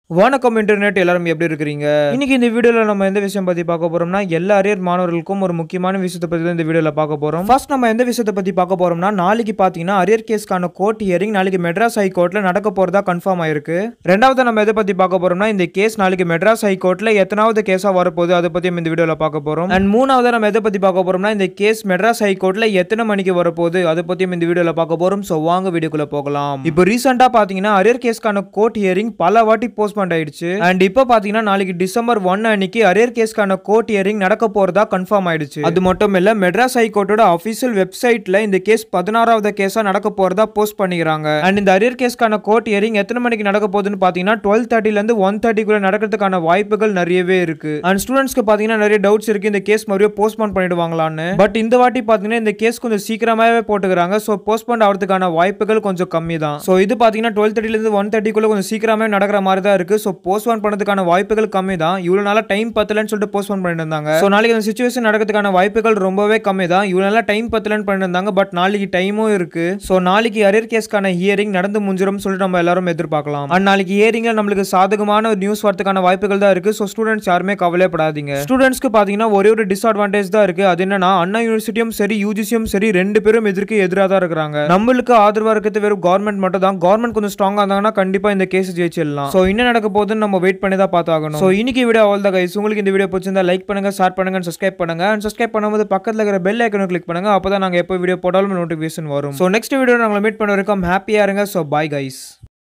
வணக்கம் இன்டர்நெட் எல்லாரும் எப்படி இருக்கிறீங்க இன்னைக்கு இந்த வீடியோல நம்ம எந்த விஷயம் பத்தி பார்க்க போறோம்னா எல்லா அரியர் மாணவர்களுக்கும் ஒரு முக்கியமான விஷயத்தை பத்தி தான் இந்த வீடியோல பார்க்க போறோம் ஃபர்ஸ்ட் நம்ம எந்த விஷயத்தை பத்தி பார்க்க போறோம்னா நாளைக்கு பாத்தீங்கன்னா அரியர் கேஸ்க்கான கோர்ட் ஹியரிங் நாளைக்கு மெட்ராஸ் ஹை கோர்ட்ல நடக்க போறதா கன்ஃபார்ம் ஆயிருக்கு ரெண்டாவது நம்ம எதை பத்தி பார்க்க போறோம்னா இந்த கேஸ் நாளைக்கு மெட்ராஸ் ஹை கோர்ட்ல எத்தனாவது கேஸா வரப்போகுது அதை பத்தி நம்ம இந்த வீடியோல பார்க்க போறோம் அண்ட் மூணாவது நம்ம எதை பத்தி பார்க்க போறோம்னா இந்த கேஸ் மெட்ராஸ் ஹை கோர்ட்ல எத்தனை மணிக்கு வரப்போகுது அதை பத்தியும் இந்த வீடியோல பார்க்க போறோம் சோ வாங்க வீடியோக்குள்ள போகலாம் இப்போ ரீசெண்டா பாத்தீங்கன்னா அரியர் கேஸ்க்கான கோர்ட் ஹியரிங் பல வாட்டி போஸ்ட்மெண்ட் ஆயிடுச்சு அண்ட் இப்போ பாத்தீங்கன்னா நாளைக்கு டிசம்பர் ஒன் அன்னைக்கு அரியர் கேஸ்க்கான கோர்ட் ஹியரிங் நடக்க போறதா கன்ஃபார்ம் ஆயிடுச்சு அது மட்டும் இல்ல மெட்ராஸ் ஹை கோர்ட்டோட அபிஷியல் வெப்சைட்ல இந்த கேஸ் பதினாறாவது கேஸா நடக்க போறதா போஸ்ட் பண்ணிக்கிறாங்க அண்ட் இந்த அரியர் கேஸ்க்கான கோர்ட் ஹியரிங் எத்தனை மணிக்கு நடக்க போகுதுன்னு பாத்தீங்கன்னா டுவெல் தேர்ட்டில இருந்து ஒன் தேர்ட்டிக்குள்ள நடக்கிறதுக்கான வாய்ப்புகள் நிறையவே இருக்கு அண்ட் ஸ்டூடெண்ட்ஸ்க்கு பாத்தீங்கன்னா நிறைய டவுட்ஸ் இருக்கு இந்த கேஸ் மறுபடியும் போஸ்ட்போன் பண்ணிடுவாங்களான்னு பட் இந்த வாட்டி பாத்தீங்கன்னா இந்த கேஸ் கொஞ்சம் சீக்கிரமாவே போட்டுக்கிறாங்க ஸோ போஸ்ட்போன் ஆகிறதுக்கான வாய்ப்புகள் கொஞ்சம் கம்மி தான் ஸோ இது பாத்தீங்கன்னா டுவெல் தேர்ட்டில இருந்து ஒன் தேர்ட்டிக்குள்ள கொஞ்சம் சீக்கிரமே நடக்கிற மாதிரி தான் இருக்கு ஸோ போஸ்ட்போன் பண்ணதுக்கான வாய்ப்புகள் கம்மி தான் இவ்வளவு நாளா டைம் பத்தலன்னு சொல்லிட்டு போஸ்ட்போன் பண்ணிட்டு இருந்தாங்க ஸோ நாளைக்கு அந்த சுச்சுவேஷன் நடக்கிறதுக்கான வாய்ப்புகள் ரொம்பவே கம்மி தான் இவ்வளவு நாளா டைம் பத்தலன்னு பண்ணிட்டு இருந்தாங்க பட் நாளைக்கு டைமும் இருக்கு ஸோ நாளைக்கு அரியர் கேஸ்க்கான ஹியரிங் நடந்து முடிஞ்சிரும் சொல்லிட்டு நம்ம எல்லாரும் எதிர்பார்க்கலாம் அண்ட் நாளைக்கு ஹியரிங்ல நம்மளுக்கு சாதகமான ஒரு நியூஸ் வரதுக்கான வாய்ப்புகள் தான் இருக்கு ஸோ ஸ்டூடெண்ட்ஸ் யாருமே கவலைப்படாதீங்க ஸ்டூடெண்ட்ஸ்க்கு பாத்தீங்கன்னா ஒரே ஒரு டிஸ்அட்வான்டேஜ் தான் இருக்கு அது என்னன்னா அண்ணா யூனிவர்சிட்டியும் சரி யூஜிசியும் சரி ரெண்டு பேரும் எதிர்க்கு எதிராக தான் இருக்கிறாங்க நம்மளுக்கு ஆதரவா இருக்கிறது வெறும் கவர்மெண்ட் மட்டும் தான் கவர்மெண்ட் கொஞ்சம் ஸ்ட்ராங்கா இருந்தாங்கன்னா கண்டிப்பா இந்த கேஸ் ஜெயிச்சிடலாம் ஸோ என்ன நடக்க போகுதுன்னு நம்ம வெயிட் பண்ணி தான் பார்த்தாகணும் ஸோ இன்னைக்கு வீடியோ ஆல் தான் கைஸ் உங்களுக்கு இந்த வீடியோ பிடிச்சிருந்தா லைக் பண்ணுங்க ஷேர் பண்ணுங்க சப்ஸ்கிரைப் பண்ணுங்க அண்ட் சப்ஸ்கிரைப் பண்ணும்போது பக்கத்தில் இருக்கிற பெல் ஐக்கனை கிளிக் பண்ணுங்க அப்பதான் நாங்க எப்போ வீடியோ போட்டாலும் நோட்டிஃபிகேஷன் வரும் ஸோ நெக்ஸ்ட் வீடியோ நாங்களை மீட் பண்ண வரைக்கும் ஹாப்பியா இருங்க ஸோ பாய் கைஸ்